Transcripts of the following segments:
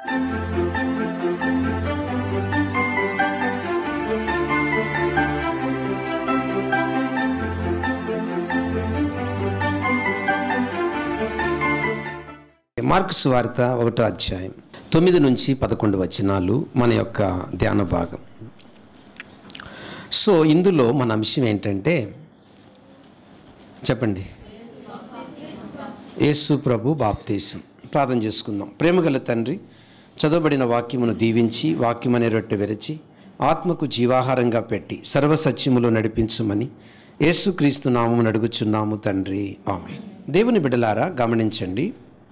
Mark సువార్త ఒకటో అధ్యాయం తొమ్మిది నుంచి పదకొండు వచనాలు మన యొక్క ధ్యాన భాగం సో ఇందులో మన అంశం ఏంటంటే చెప్పండి యేసు ప్రభు బాప్తీసం ప్రార్థన చేసుకుందాం ప్రేమగల తండ్రి చదవబడిన వాక్యమును దీవించి వాక్యం అనే రొట్టె విరచి ఆత్మకు జీవాహారంగా పెట్టి సర్వసత్యములో నడిపించుమని యేసుక్రీస్తు నామము అడుగుచున్నాము తండ్రి ఆమె దేవుని బిడలారా గమనించండి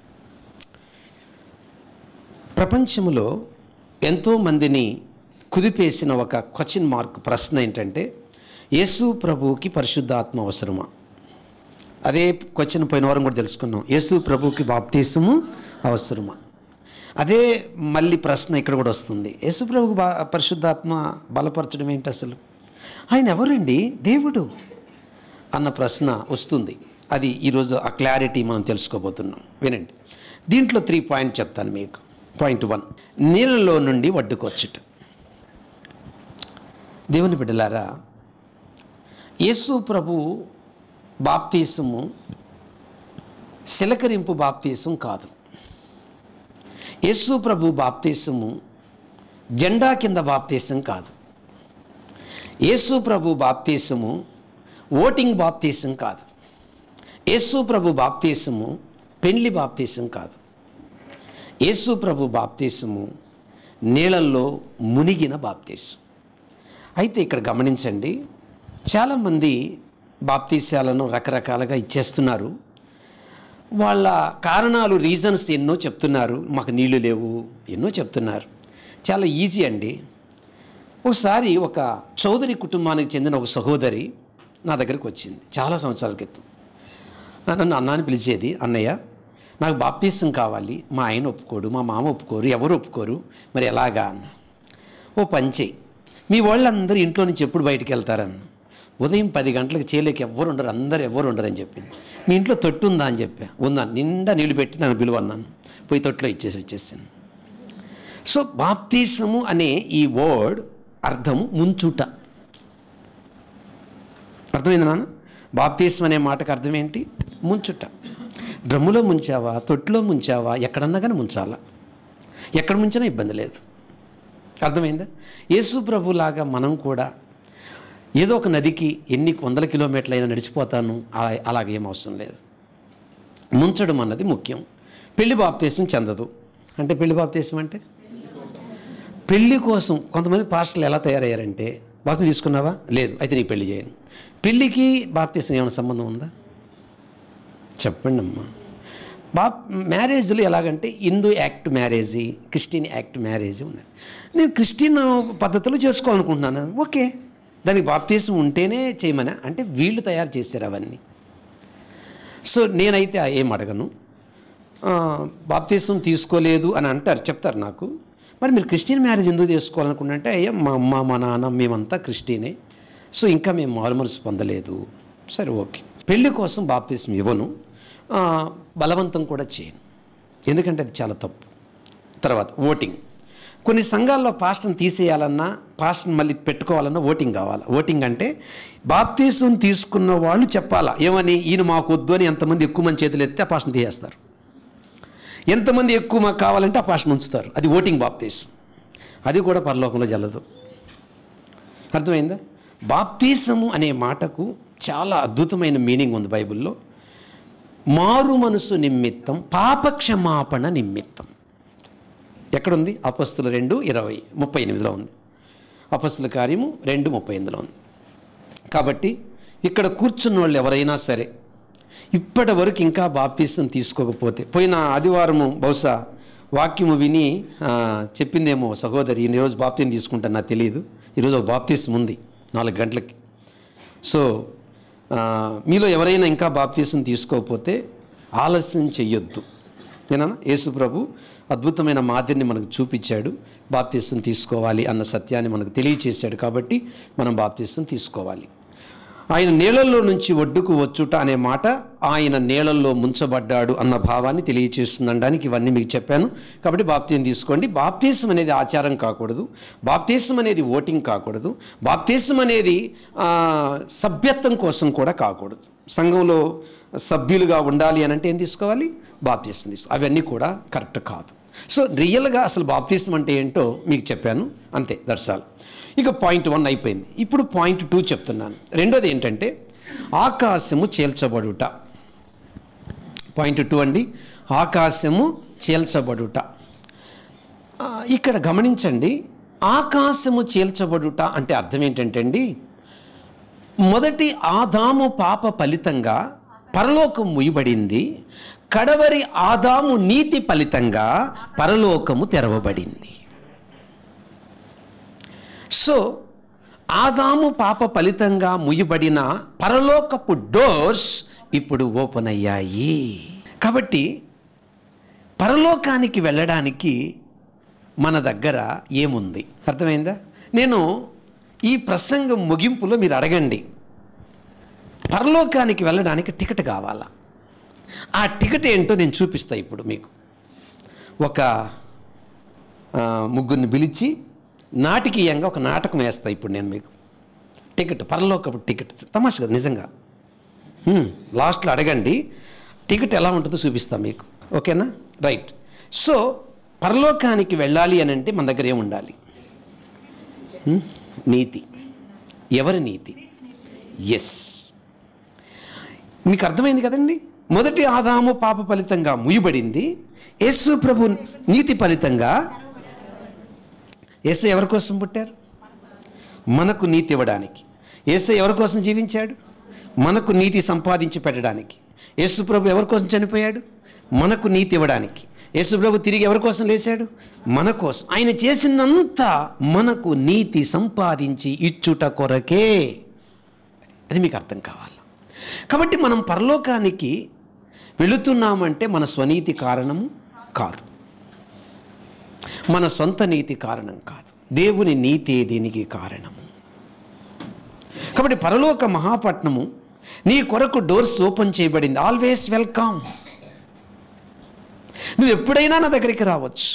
ప్రపంచంలో ఎంతోమందిని కుదిపేసిన ఒక క్వశ్చన్ మార్క్ ప్రశ్న ఏంటంటే యేసు ప్రభువుకి పరిశుద్ధాత్మ అవసరమా అదే క్వశ్చన్ పోయిన వారం కూడా తెలుసుకున్నాం యేసు ప్రభువుకి బాప్తీసము అవసరమా అదే మళ్ళీ ప్రశ్న ఇక్కడ కూడా వస్తుంది యేసు ప్రభుకి బా పరిశుద్ధాత్మ బలపరచడం ఏంటి అసలు ఆయన ఎవరండి దేవుడు అన్న ప్రశ్న వస్తుంది అది ఈరోజు ఆ క్లారిటీ మనం తెలుసుకోబోతున్నాం వినండి దీంట్లో త్రీ పాయింట్ చెప్తాను మీకు పాయింట్ వన్ నీళ్ళలో నుండి వడ్డుకొచ్చుట దేవుని బిడ్డలారా యేసు ప్రభు బాప్తీసము శిలకరింపు బాప్తీసం కాదు యేసు ప్రభు బాప్తీసము జెండా కింద బాప్తీసం కాదు యేసు ప్రభు బాప్తీసము ఓటింగ్ బాప్తీసం కాదు యేసు ప్రభు బాప్తీసము పెండ్లి బాప్తీసం కాదు యేసు ప్రభు బాప్తీసము నీళ్ళల్లో మునిగిన బాప్తీసం అయితే ఇక్కడ గమనించండి చాలామంది బాప్తీసాలను రకరకాలుగా ఇచ్చేస్తున్నారు వాళ్ళ కారణాలు రీజన్స్ ఎన్నో చెప్తున్నారు మాకు నీళ్లు లేవు ఎన్నో చెప్తున్నారు చాలా ఈజీ అండి ఒకసారి ఒక చౌదరి కుటుంబానికి చెందిన ఒక సహోదరి నా దగ్గరికి వచ్చింది చాలా సంవత్సరాల క్రితం నన్ను అన్నాని పిలిచేది అన్నయ్య నాకు బాప్తీసం కావాలి మా ఆయన ఒప్పుకోడు మా మామ ఒప్పుకోరు ఎవరు ఒప్పుకోరు మరి ఎలాగా అన్న ఓ పంచే మీ వాళ్ళందరూ ఇంట్లో నుంచి ఎప్పుడు బయటికి వెళ్తారన్న ఉదయం పది గంటలకు చేయలేక ఎవ్వరు ఉండరు అందరు ఎవ్వరు ఉండరు అని చెప్పింది మీ ఇంట్లో తొట్టు ఉందా అని చెప్పా ఉందా నిండా నీళ్ళు పెట్టి నన్ను పిలువన్నాను పోయి తొట్టులో ఇచ్చేసి వచ్చేసాను సో బాప్తీసము అనే ఈ వర్డ్ అర్థం ముంచుట అర్థమైంది నాన్న బాప్తీసం అనే మాటకు అర్థం ఏంటి ముంచుట డ్రమ్ములో ముంచావా తొట్టులో ముంచావా ఎక్కడన్నా కానీ ముంచాలా ఎక్కడ ముంచినా ఇబ్బంది లేదు అర్థమైందా యేసు ప్రభులాగా మనం కూడా ఏదో ఒక నదికి ఎన్ని వందల కిలోమీటర్లైనా నడిచిపోతాను అలా- అలాగేం అవసరం లేదు ముంచడం అన్నది ముఖ్యం పెళ్లి బాప్తీసం చెందదు అంటే పెళ్లి బాప్తీసం అంటే పెళ్లి కోసం కొంతమంది పాస్టర్లు ఎలా తయారయ్యారంటే బాప్తి తీసుకున్నావా లేదు అయితే నీ పెళ్లి చేయను పెళ్ళికి బాప్తీసం ఏమైనా సంబంధం ఉందా చెప్పండి అమ్మా బాప్ మ్యారేజ్లు ఎలాగంటే Hindu act marriage Christian act marriage ఉన్నది నేను క్రిస్టియన్ పద్ధతిలో చేసుకోవాలనుకుంటున్నాను ఓకే దానికి బాప్తీసం ఉంటేనే చేయమని అంటే వీళ్ళు తయారు చేశారు అవన్నీ సో నేనైతే ఏం అడగను ఆ, బాప్తీసం తీసుకోలేదు అని అంటారు చెప్తారు నాకు మరి మీరు క్రిస్టియన్ మ్యారేజ్ ఎందుకు చేసుకోవాలనుకుంటే అయ్యా మా అమ్మ మా నాన్న మేమంతా క్రిస్టియనే సో ఇంకా మేము మారుమనసు పొందలేదు సరే ఓకే పెళ్లి కోసం బాప్తీసం ఇవ్వను ఆ, బలవంతం కూడా చేయను ఎందుకంటే అది చాలా తప్పు తర్వాత ఓటింగ్ కొన్ని సంఘాల్లో పాస్టర్ని తీసేయాలన్నా పాస్టర్ని మళ్ళీ పెట్టుకోవాలన్నా ఓటింగ్ కావాలి ఓటింగ్ అంటే బాప్తీసం తీసుకున్న వాళ్ళు చెప్పాలా ఏమని ఈయన మాకు వద్దు అని ఎంతమంది ఎక్కువ మంది చేతులు ఎత్తే ఆ పాస్టర్ని తీసేస్తారు ఎంతమంది ఎక్కువ మాకు కావాలంటే ఆ పాస్టర్ని ఉంచుతారు అది ఓటింగ్ బాప్తీసం అది కూడా పరలోకంలో జల్లదు అర్థమైందా బాప్తీసము అనే మాటకు చాలా అద్భుతమైన మీనింగ్ ఉంది బైబిల్లో మారు మనసు నిమిత్తం పాపక్షమాపణ నిమిత్తం ఎక్కడుంది అపస్తుల రెండు ఇరవై ముప్పై ఎనిమిదిలో ఉంది అపస్తుల కార్యము రెండు ముప్పై ఎనిమిదిలో ఉంది కాబట్టి ఇక్కడ కూర్చున్న వాళ్ళు ఎవరైనా సరే ఇప్పటి వరకు ఇంకా బాప్తీసం తీసుకోకపోతే పోయిన ఆదివారము బహుశా వాక్యము విని ఆ, చెప్పిందేమో సహోదరి ఈరోజు బాప్తీసం తీసుకుంటాను నాకు తెలియదు ఈరోజు ఒక బాప్తీసం ఉంది నాలుగు గంటలకి సో ఆ, మీలో ఎవరైనా ఇంకా బాప్తీసం తీసుకోకపోతే ఆలస్యం చెయ్యొద్దు ఏనా యేసు ప్రభు అద్భుతమైన మాదిరిని మనకు చూపించాడు బాప్తీసం తీసుకోవాలి అన్న సత్యాన్ని మనకు తెలియచేశాడు కాబట్టి మనం బాప్తీసం తీసుకోవాలి ఆయన నీళ్ళల్లో నుంచి ఒడ్డుకు వచ్చుట అనే మాట ఆయన నీళ్ళల్లో ముంచబడ్డాడు అన్న భావాన్ని తెలియచేస్తుందనడానికి ఇవన్నీ మీకు చెప్పాను కాబట్టి బాప్తీసం తీసుకోండి బాప్తీసం అనేది ఆచారం కాకూడదు బాప్తీసం అనేది ఓటింగ్ కాకూడదు బాప్తీసం అనేది ఆ, సభ్యత్వం కోసం కూడా కాకూడదు సంఘంలో సభ్యులుగా ఉండాలి అని అంటే ఏం తీసుకోవాలి బాప్తీసం తీసుకో అవన్నీ కూడా కరెక్ట్ కాదు సో రియల్గా అసలు బాప్తీసం అంటే ఏంటో మీకు చెప్పాను అంతే దర్శాలు ఇక పాయింట్ వన్ అయిపోయింది ఇప్పుడు పాయింట్ టూ చెప్తున్నాను రెండోది ఏంటంటే ఆకాశము చేల్చబడుట పాయింట్ టూ అండి ఆకాశము చేల్చబడుట ఆ, ఇక్కడ గమనించండి ఆకాశము చేల్చబడుట అంటే అర్థం ఏంటంటే అండి మొదటి ఆదాము పాప ఫలితంగా పరలోకం ముయ్యబడింది కడవరి ఆదాము నీతి ఫలితంగా పరలోకము తెరవబడింది సో ఆదాము పాప ఫలితంగా ముయ్యబడిన పరలోకపు డోర్స్ ఇప్పుడు ఓపెన్ అయ్యాయి కాబట్టి పరలోకానికి వెళ్ళడానికి మన దగ్గర ఏముంది అర్థమైందా నేను ఈ ప్రసంగం ముగింపులో మీరు అడగండి పరలోకానికి వెళ్ళడానికి టికెట్ కావాలా ఆ టికెట్ ఏంటో నేను చూపిస్తా ఇప్పుడు మీకు ఒక ఆ, ముగ్గురిని పిలిచి నాటకీయంగా ఒక నాటకం వేస్తా ఇప్పుడు నేను మీకు టికెట్ పరలోకపు టికెట్ తమాషా కదా నిజంగా హ్మ్, లాస్ట్లో అడగండి టికెట్ ఎలా ఉంటుందో చూపిస్తా మీకు ఓకేనా రైట్ సో పరలోకానికి వెళ్ళాలి అని అంటే మన దగ్గర ఏముండాలి హ్మ్, నీతి ఎవరి నీతి ఎస్ మీకు అర్థమైంది కదండి మొదటి ఆదాము పాప ఫలితంగా ముయ్యబడింది యేసు ప్రభు నీతి ఫలితంగా యేసు ఎవరి కోసం పుట్టారు మనకు నీతి ఇవ్వడానికి యేసు ఎవరి కోసం జీవించాడు మనకు నీతి సంపాదించి పెట్టడానికి యేసు ప్రభు ఎవరి కోసం చనిపోయాడు మనకు నీతి ఇవ్వడానికి యేసు ప్రభు తిరిగి ఎవరి కోసం లేచాడు మన కోసం ఆయన చేసిందంతా మనకు నీతి సంపాదించి ఇచ్చుట కొరకే అది మీకు అర్థం కావాలి కాబట్టి మనం పరలోకానికి వెళుతున్నామంటే మన స్వనీతి కారణము కాదు మన సొంత నీతి కారణం కాదు దేవుని నీతి దీనికి కారణము కాబట్టి పరలోక మహాపట్నము నీ కొరకు డోర్స్ ఓపెన్ చేయబడింది ఆల్వేస్ వెల్కమ్ నువ్వు ఎప్పుడైనా నా దగ్గరికి రావచ్చు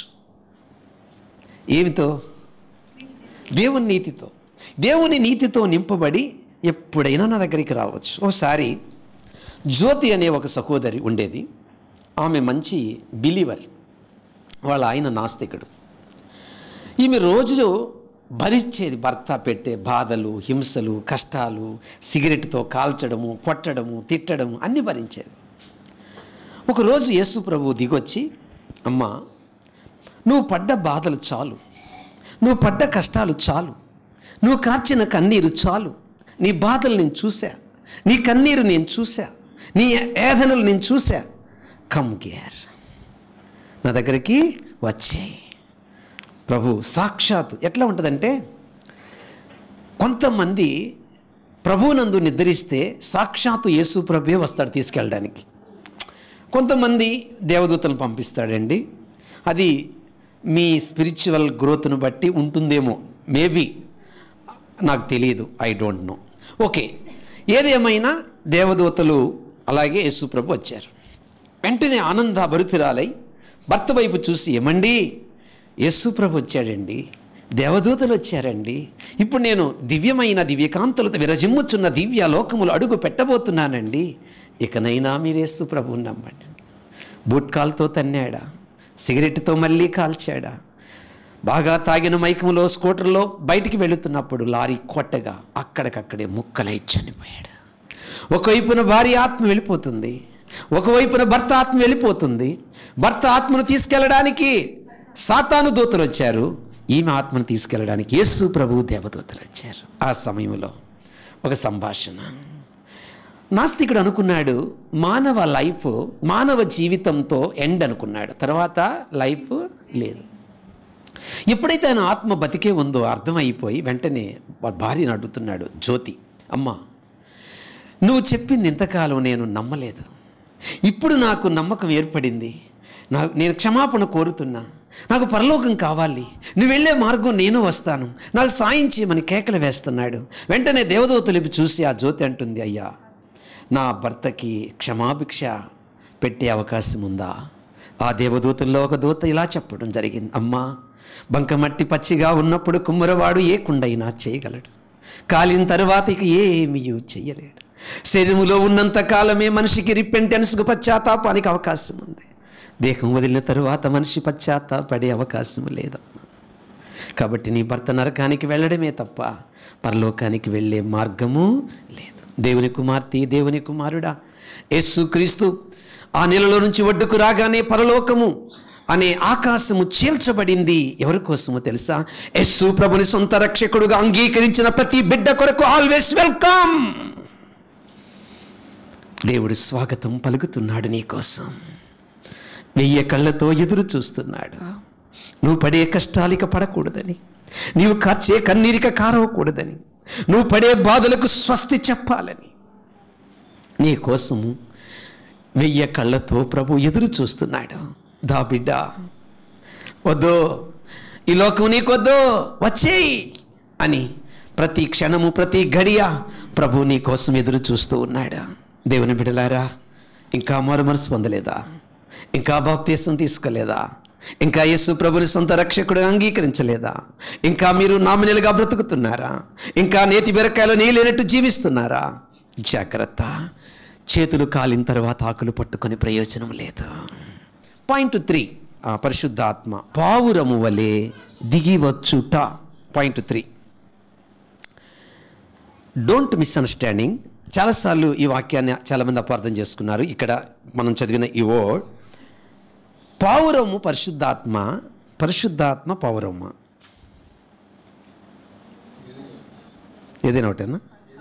ఏమితో దేవుని నీతితో దేవుని నీతితో నింపబడి ఎప్పుడైనా నా దగ్గరికి రావచ్చు ఒకసారి జ్యోతి అనే ఒక సహోదరి ఉండేది ఆమె మంచి బిలీవర్ వాళ్ళ ఆయన నాస్తికుడు ఈమె రోజు భరించేది భర్త పెట్టే బాధలు హింసలు కష్టాలు సిగరెట్తో కాల్చడము కొట్టడము తిట్టడము అన్నీ భరించేది ఒకరోజు యేసు ప్రభు దిగొచ్చి అమ్మా నువ్వు పడ్డ బాధలు చాలు నువ్వు పడ్డ కష్టాలు చాలు నువ్వు కార్చిన కన్నీరు చాలు నీ బాధలు నేను చూసా నీ కన్నీరు నేను చూసా నీ వేదనలు నేను చూసా కమ్ గేర్ నా దగ్గరికి వచ్చేయి ప్రభు సాక్షాత్ ఎట్లా ఉంటుందంటే కొంతమంది ప్రభువునందు నిద్రిస్తే సాక్షాత్తు యేసు ప్రభువే వస్తాడు తీసుకెళ్ళడానికి కొంతమంది దేవదూతలను పంపిస్తాడండి అది మీ స్పిరిచువల్ గ్రోత్ను బట్టి ఉంటుందేమో మేబీ నాకు తెలియదు ఐ డోంట్ నో ఓకే ఏదేమైనా దేవదూతలు అలాగే యేసుప్రభు వచ్చారు వెంటనే ఆనంద భరితురాలై భర్త వైపు చూసి ఏమండి యేసుప్రభు వచ్చాడండి దేవదూతలు వచ్చారండి ఇప్పుడు నేను దివ్యమైన దివ్యకాంతులతో విరజిమ్ముచున్న దివ్య లోకములు అడుగు పెట్టబోతున్నానండి ఇకనైనా మీరు యేసుప్రభు నమ్మండి బూట్ కాల్తో తన్నాడా సిగరెట్తో మళ్ళీ కాల్చాడా బాగా తాగిన మైకములో స్కూటర్లో బయటికి వెళుతున్నప్పుడు లారీ కొట్టగా అక్కడికక్కడే ముక్కలై చనిపోయాడు ఒకవైపున భార్య ఆత్మ వెళ్ళిపోతుంది ఒకవైపున భర్త ఆత్మ వెళ్ళిపోతుంది భర్త ఆత్మను తీసుకెళ్ళడానికి సాతాను దూతలు వచ్చారు ఈమె ఆత్మను తీసుకెళ్ళడానికి యేసు ప్రభు దేవదూతలు వచ్చారు ఆ సమయంలో ఒక సంభాషణ నాస్తికుడు అనుకున్నాడు మానవ లైఫ్ మానవ జీవితంతో ఎండ్ అనుకున్నాడు తర్వాత లైఫ్ లేదు ఎప్పుడైతే ఆయన ఆత్మ బతికే ఉందో అర్థమైపోయి వెంటనే వారి భార్యను అడుగుతున్నాడు జ్యోతి అమ్మా నువ్వు చెప్పింది ఇంతకాలం నేను నమ్మలేదు ఇప్పుడు నాకు నమ్మకం ఏర్పడింది నా నేను క్షమాపణ కోరుతున్నా నాకు పరలోకం కావాలి నువ్వు వెళ్ళే మార్గం నేను వస్తాను నాకు సాయం చేయమని కేకలు వేస్తున్నాడు వెంటనే దేవదూతలిపి చూసి ఆ జ్యోతి అంటుంది అయ్యా నా భర్తకి క్షమాభిక్ష పెట్టే అవకాశం ఉందా ఆ దేవదూతల్లో ఒక దూత ఇలా చెప్పడం జరిగింది అమ్మా బంకమట్టి పచ్చిగా ఉన్నప్పుడు కుమ్మరవాడు ఏ కుండైనా చేయగలడు కాలిన తరువాత ఇక ఏమీ చెయ్యలేడు శరీరములో ఉన్నంత కాలమే మనిషికి రిపెంటెన్స్కు పశ్చాత్తాపానికి అవకాశం ఉంది దేహం వదిలిన తరువాత మనిషి పశ్చాత్తాపడే అవకాశం లేదమ్మా కాబట్టి నీ భర్త నరకానికి వెళ్ళడమే తప్ప పరలోకానికి వెళ్ళే మార్గము లేదు దేవుని కుమార్తె దేవుని కుమారుడా యేసు క్రీస్తు ఆ నెలలో నుంచి ఒడ్డుకు రాగానే పరలోకము అనే ఆకాశము చీల్చబడింది ఎవరి కోసమో తెలుసా యేసు ప్రభుని సొంత రక్షకుడుగా అంగీకరించిన ప్రతి బిడ్డ కొరకు ఆల్వేస్ వెల్కమ్ దేవుడు స్వాగతం పలుకుతున్నాడు నీ కోసం వెయ్యి కళ్ళతో ఎదురు చూస్తున్నాడు నువ్వు పడే కష్టాలిక పడకూడదని నీవు కార్చే కన్నీరిక కారవకూడదని నువ్వు పడే బాధలకు స్వస్తి చెప్పాలని నీ కోసము వెయ్యి కళ్ళతో ప్రభు ఎదురు చూస్తున్నాడు దా బిడ్డ వద్దు ఈ లోకం నీకొద్దు వచ్చేయి అని ప్రతి క్షణము ప్రతి గడియ ప్రభు నీ కోసం ఎదురు చూస్తూ ఉన్నాడు దేవుని బిడలారా ఇంకా మారు మనసు పొందలేదా ఇంకా బాప్తీసం తీసుకోలేదా ఇంకా యేసు ప్రభుని సొంత రక్షకుడు అంగీకరించలేదా ఇంకా మీరు నామినలుగా బ్రతుకుతున్నారా ఇంకా నేతి బెరకాయలో నీళ్ళేనట్టు జీవిస్తున్నారా జాగ్రత్త చేతులు కాలిన తర్వాత ఆకులు పట్టుకొని ప్రయోజనం లేదు పాయింట్ త్రీ పరిశుద్ధాత్మ పావురము వలె దిగివచ్చుట పాయింట్ త్రీ డోంట్ మిస్అండర్స్టాండింగ్ చాలాసార్లు ఈ వాక్యాన్ని చాలామంది అపార్థం చేసుకున్నారు ఇక్కడ మనం చదివిన ఈ వర్డ్ పావురము పరిశుద్ధాత్మ పరిశుద్ధాత్మ పౌరమ్మ ఏదైనా ఒకటేనా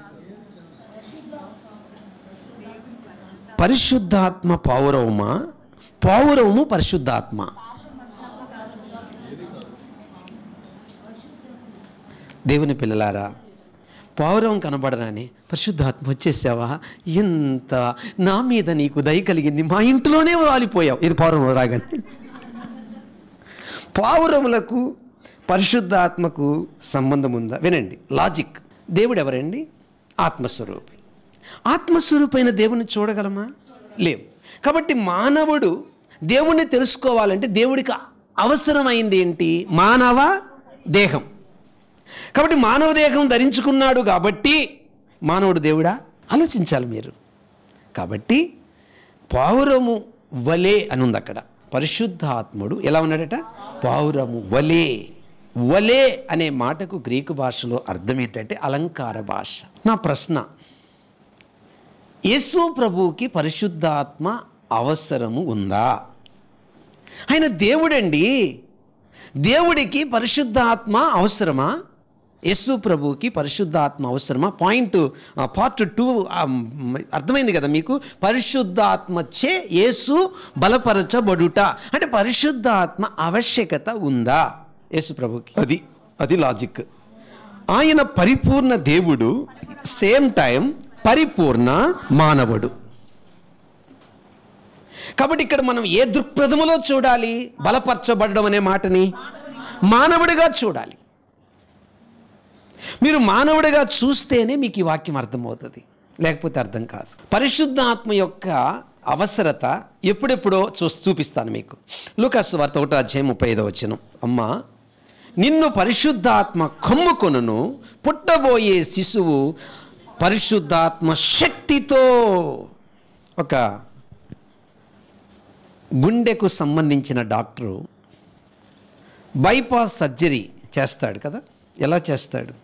పరిశుద్ధాత్మ పౌరవమా పౌరవము పరిశుద్ధాత్మ దేవుని పిల్లలారా పౌరవం కనబడరాని పరిశుద్ధాత్మ వచ్చేసావా ఎంత నా మీద నీకు దయ కలిగింది మా ఇంట్లోనే వాలిపోయావు ఇది పౌరవం రాగానే పావురములకు పరిశుద్ధాత్మకు సంబంధం ఉందా వినండి లాజిక్ దేవుడు ఎవరండి ఆత్మస్వరూపి ఆత్మస్వరూపైన దేవుని చూడగలమా లేవు కాబట్టి మానవుడు దేవుణ్ణి తెలుసుకోవాలంటే దేవుడికి అవసరమైంది ఏంటి మానవ దేహం కాబట్టి మానవ దేహం ధరించుకున్నాడు కాబట్టి మానవుడు దేవుడా ఆలోచించాలి మీరు కాబట్టి పావురము వలే అని ఉంది అక్కడ పరిశుద్ధాత్ముడు ఎలా ఉన్నాడట పావురము వలే వలే అనే మాటకు గ్రీకు భాషలో అర్థం ఏంటంటే అలంకార భాష నా ప్రశ్న యేసు ప్రభువుకి పరిశుద్ధాత్మ అవసరము ఉందా ఆయన దేవుడండి దేవుడికి పరిశుద్ధాత్మ అవసరమా యేసు ప్రభువుకి పరిశుద్ధాత్మ అవసరమా పాయింట్ పార్ట్ టూ అర్థమైంది కదా మీకు పరిశుద్ధాత్మచే యేసు బలపరచబడుట అంటే పరిశుద్ధాత్మ ఆవశ్యకత ఉందా యేసు ప్రభుకి అది అది లాజిక్ ఆయన పరిపూర్ణ దేవుడు సేమ్ టైం పరిపూర్ణ మానవుడు కాబట్టి ఇక్కడ మనం ఏ దృక్పథములో చూడాలి బలపరచబడడం అనే మాటని మానవుడిగా చూడాలి మీరు మానవుడిగా చూస్తేనే మీకు ఈ వాక్యం అర్థమవుతుంది లేకపోతే అర్థం కాదు పరిశుద్ధ ఆత్మ యొక్క అవసరత ఎప్పుడెప్పుడో చూ చూపిస్తాను మీకు లూకాసు వార్త ఒకటో అధ్యాయం ముప్పై ఐదో వచ్చిన అమ్మ నిన్ను పరిశుద్ధాత్మ కమ్ముకొనును పుట్టబోయే శిశువు పరిశుద్ధాత్మ శక్తితో ఒక గుండెకు సంబంధించిన డాక్టరు బైపాస్ సర్జరీ చేస్తాడు కదా ఎలా చేస్తాడు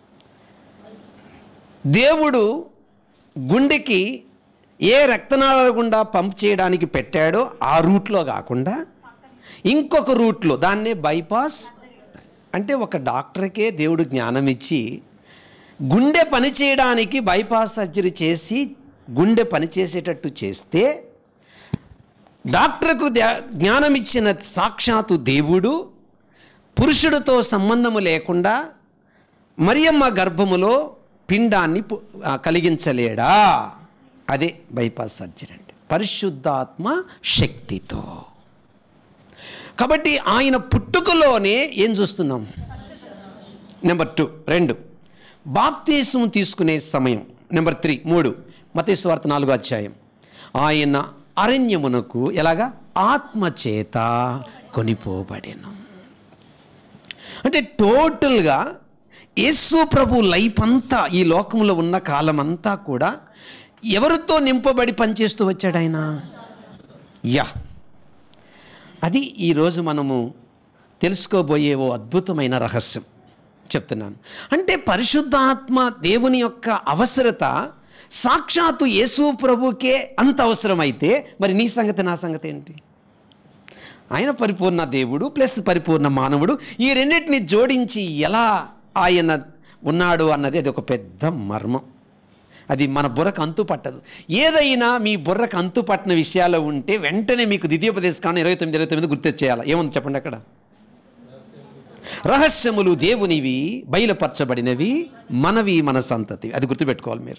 దేవుడు గుండెకి ఏ రక్తనాళాల గుండా పంప్ చేయడానికి పెట్టాడో ఆ రూట్లో కాకుండా ఇంకొక రూట్లో దాన్నే బైపాస్ అంటే ఒక డాక్టర్కే దేవుడు జ్ఞానం ఇచ్చి గుండె పని చేయడానికి బైపాస్ సర్జరీ చేసి గుండె పని చేసేటట్టు చేస్తే డాక్టర్కు ధ్యా- జ్ఞానం ఇచ్చిన సాక్షాత్తు దేవుడు పురుషుడితో సంబంధము లేకుండా మరియమ్మ గర్భములో పిండాన్ని పు- ఆ, కలిగించలేడా అదే బైపాస్ సర్జరీ అంటే పరిశుద్ధాత్మ శక్తితో కాబట్టి ఆయన పుట్టుకలోనే ఏం చూస్తున్నాం నెంబర్ టూ రెండు బాప్తీసం తీసుకునే సమయం నెంబర్ త్రీ మూడు మతేశ్వార్త నాలుగో అధ్యాయం ఆయన అరణ్యమునకు ఎలాగా ఆత్మచేత కొనిపోబడెను అంటే టోటల్గా యేసు ప్రభు లైఫ్ అంతా ఈ లోకంలో ఉన్న కాలం అంతా కూడా ఎవరితో నింపబడి పనిచేస్తూ వచ్చాడు ఆయన యా అది ఈరోజు మనము తెలుసుకోబోయే ఓ అద్భుతమైన రహస్యం చెప్తున్నాను అంటే పరిశుద్ధాత్మ దేవుని యొక్క అవసరత సాక్షాత్తు యేసు ప్రభుకే అంత అవసరమైతే మరి నీ సంగతి నా సంగతి ఏంటి ఆయన పరిపూర్ణ దేవుడు ప్లస్ పరిపూర్ణ మానవుడు ఈ రెండింటిని జోడించి ఎలా ఆయన ఉన్నాడు అన్నది అది ఒక పెద్ద మర్మం అది మన బుర్రకు అంతు పట్టదు ఏదైనా మీ బుర్రకు అంతు పట్టిన విషయాలు ఉంటే వెంటనే మీకు ద్వితీయోపదేశ కాండం ఇరవై తొమ్మిది ఇరవై తొమ్మిది గుర్తొచ్చేయాలి ఏముంది చెప్పండి అక్కడ రహస్యములు దేవునివి బయలుపరచబడినవి మనవి మన సంతతి అది గుర్తుపెట్టుకోవాలి మీరు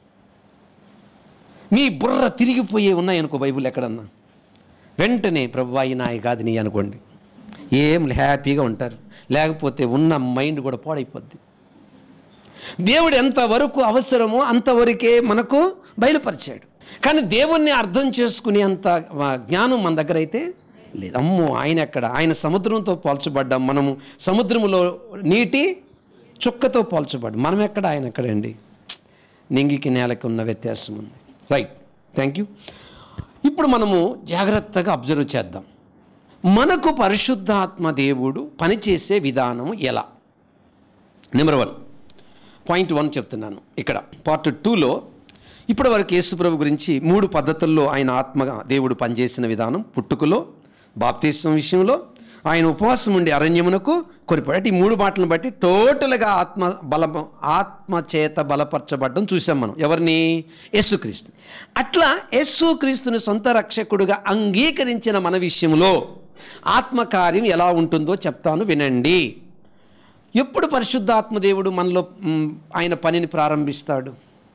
మీ బుర్ర తిరిగిపోయే ఉన్నాయనుకో బైబుల్ ఎక్కడన్నా వెంటనే ప్రభు నాయ కాదు నీ అనుకోండి ఏం హ్యాపీగా ఉంటారు లేకపోతే ఉన్న మైండ్ కూడా పాడైపోద్ది దేవుడు ఎంతవరకు అవసరమో అంతవరకే మనకు బయలుపరిచాడు కానీ దేవుణ్ణి అర్థం చేసుకునే అంత జ్ఞానం మన దగ్గర అయితే లేదు అమ్మో ఆయన ఎక్కడ ఆయన సముద్రంతో పోల్చబడ్డాం మనము సముద్రములో నీటి చుక్కతో పోల్చబడ్డాం మనం ఎక్కడ ఆయన ఎక్కడండి నింగికి నేలకి ఉన్న వ్యత్యాసం ఉంది రైట్ థ్యాంక్ యూ ఇప్పుడు మనము జాగ్రత్తగా అబ్జర్వ్ చేద్దాం మనకు పరిశుద్ధాత్మ దేవుడు పనిచేసే విధానం ఎలా నెంబర్ వన్ పాయింట్ వన్ చెప్తున్నాను ఇక్కడ పార్ట్ టూలో ఇప్పటి వరకు యేసుప్రభు గురించి మూడు పద్ధతుల్లో ఆయన ఆత్మగా దేవుడు పనిచేసిన విధానం పుట్టుకలో బాప్తీసం విషయంలో ఆయన ఉపవాసం ఉండి అరణ్యమునకు కొరిపాడు అంటే ఈ మూడు మాటలను బట్టి టోటల్గా ఆత్మ బల ఆత్మ చేత బలపరచబడడం చూసాం మనం ఎవరిని యేసుక్రీస్తు అట్లా యేసుక్రీస్తుని సొంత రక్షకుడుగా అంగీకరించిన మన విషయంలో ఆత్మకార్యం ఎలా ఉంటుందో చెప్తాను వినండి ఎప్పుడు పరిశుద్ధాత్మ దేవుడు మనలో మ్, ఆయన పనిని ప్రారంభిస్తాడు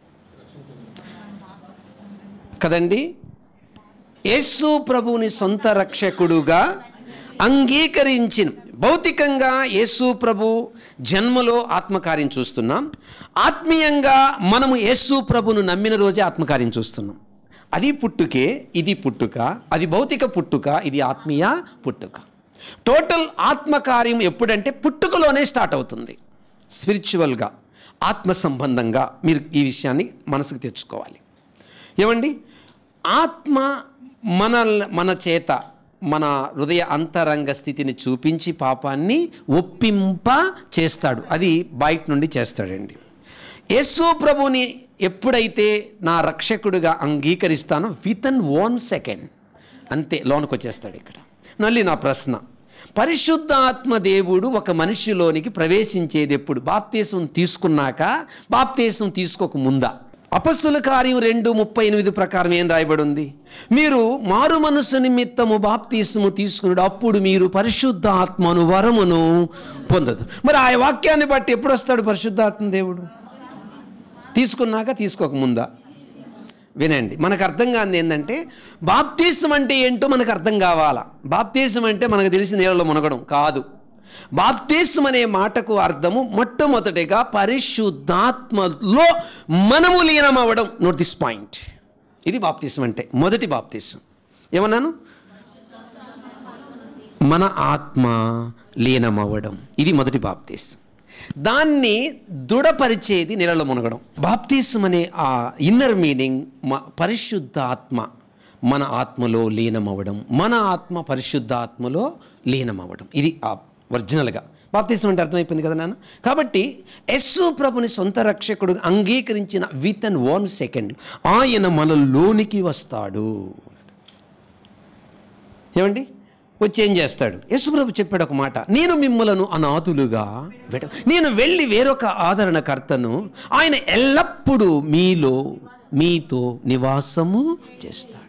కదండి యేసు ప్రభువుని సొంత రక్షకుడుగా అంగీకరించిన భౌతికంగా యేసు ప్రభు జన్మలో ఆత్మకార్యం చూస్తున్నాం ఆత్మీయంగా మనము యేసు ప్రభును నమ్మిన రోజే ఆత్మకార్యం చూస్తున్నాం అది పుట్టుకే ఇది పుట్టుక అది భౌతిక పుట్టుక ఇది ఆత్మీయ పుట్టుక టోటల్ ఆత్మకార్యం ఎప్పుడంటే పుట్టుకలోనే స్టార్ట్ అవుతుంది స్పిరిచువల్గా ఆత్మ సంబంధంగా మీరు ఈ విషయాన్ని మనసుకు తెచ్చుకోవాలి ఏమండి ఆత్మ మన మన చేత మన హృదయ అంతరంగ స్థితిని చూపించి పాపాన్ని ఒప్పింప చేస్తాడు అది బయట నుండి చేస్తాడండి యేసు ప్రభుని ఎప్పుడైతే నా రక్షకుడిగా అంగీకరిస్తానో విత్ అన్ వన్ సెకండ్ అంతే లోనికి వచ్చేస్తాడు ఇక్కడ మళ్ళీ నా ప్రశ్న పరిశుద్ధాత్మ దేవుడు ఒక మనిషిలోనికి ప్రవేశించేది ఎప్పుడు బాప్తీసం తీసుకున్నాక బాప్తీసం తీసుకోక ముందా అపస్సుల కార్యం రెండు ముప్పై ఎనిమిది ప్రకారం ఏం రాయబడి ఉంది మీరు మారు మనసు నిమిత్తము బాప్తీసము తీసుకున్నాడు అప్పుడు మీరు పరిశుద్ధాత్మను వరమును పొందదు మరి ఆ వాక్యాన్ని బట్టి ఎప్పుడు వస్తాడు పరిశుద్ధాత్మ దేవుడు తీసుకున్నాక తీసుకోకముందా వినండి మనకు అర్థం కాని ఏంటంటే బాప్తీసం అంటే ఏంటో మనకు అర్థం కావాలా బాప్తీసం అంటే మనకు తెలిసి నీళ్ళలో మునగడం కాదు బాప్తీసం అనే మాటకు అర్థము మొట్టమొదటిగా పరిశుద్ధాత్మలో మనము లీనమవ్వడం నోట్ దిస్ పాయింట్ ఇది బాప్తీసం అంటే మొదటి బాప్తీసం ఏమన్నాను మన ఆత్మ లీనమవ్వడం ఇది మొదటి బాప్తీసం దాన్ని దృఢపరిచేది నీళ్ళలో మునగడం బాప్తీసం అనే ఆ ఇన్నర్ మీనింగ్ మ పరిశుద్ధ ఆత్మ మన ఆత్మలో లీనమవ్వడం మన ఆత్మ పరిశుద్ధ ఆత్మలో లీనమవ్వడం ఇది ఆ ఒరిజినల్గా బాప్తీసం అంటే అర్థమైపోయింది కదా నాన్న కాబట్టి యస్సు ప్రభుని సొంత రక్షకుడు అంగీకరించిన విత్ అండ్ వన్ సెకండ్ ఆయన మనలోనికి వస్తాడు ఏమండి వచ్చి ఏం చేస్తాడు యేసుప్రభు చెప్పాడు ఒక మాట నేను మిమ్మలను అనాథులుగా విడ నేను వెళ్ళి వేరొక ఆదరణకర్తను ఆయన ఎల్లప్పుడూ మీలో మీతో నివాసము చేస్తాడు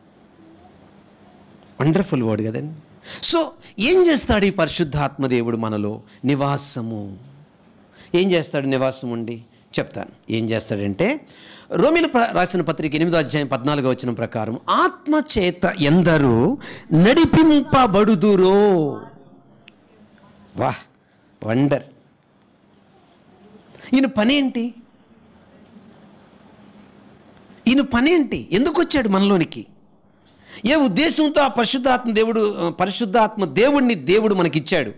వండర్ఫుల్ వర్డ్ కదండి సో ఏం చేస్తాడు ఈ పరిశుద్ధాత్మ దేవుడు మనలో నివాసము ఏం చేస్తాడు నివాసం ఉండి చెప్తాను ఏం చేస్తాడంటే రోమిలు ప్ర- రాసిన పత్రిక ఎనిమిదో అధ్యాయం పద్నాలుగో వచ్చిన ప్రకారం ఆత్మ చేత ఎందరూ నడిపింపబడుదురో వా వండర్ ఈయన పనేంటి ఈయన పనేంటి ఎందుకు వచ్చాడు మనలోనికి ఏ ఉద్దేశంతో ఆ పరిశుద్ధాత్మ దేవుడు పరిశుద్ధాత్మ దేవుడిని దేవుడు మనకిచ్చాడు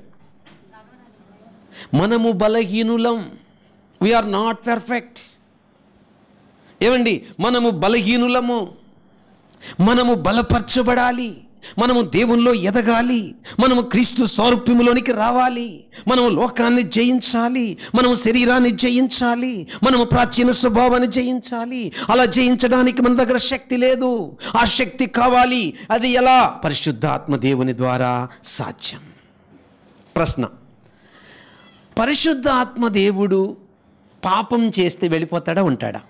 మనము బలహీనులం వీఆర్ నాట్ పర్ఫెక్ట్ ఏమండి మనము బలహీనులము మనము బలపరచబడాలి మనము దేవుల్లో ఎదగాలి మనము క్రీస్తు సారూప్యములోనికి రావాలి మనము లోకాన్ని జయించాలి మనము శరీరాన్ని జయించాలి మనము ప్రాచీన స్వభావాన్ని జయించాలి అలా జయించడానికి మన దగ్గర శక్తి లేదు ఆ శక్తి కావాలి అది ఎలా పరిశుద్ధాత్మ దేవుని ద్వారా సాధ్యం ప్రశ్న పరిశుద్ధ ఆత్మ దేవుడు పాపం చేస్తే వెళ్ళిపోతాడా ఉంటాడా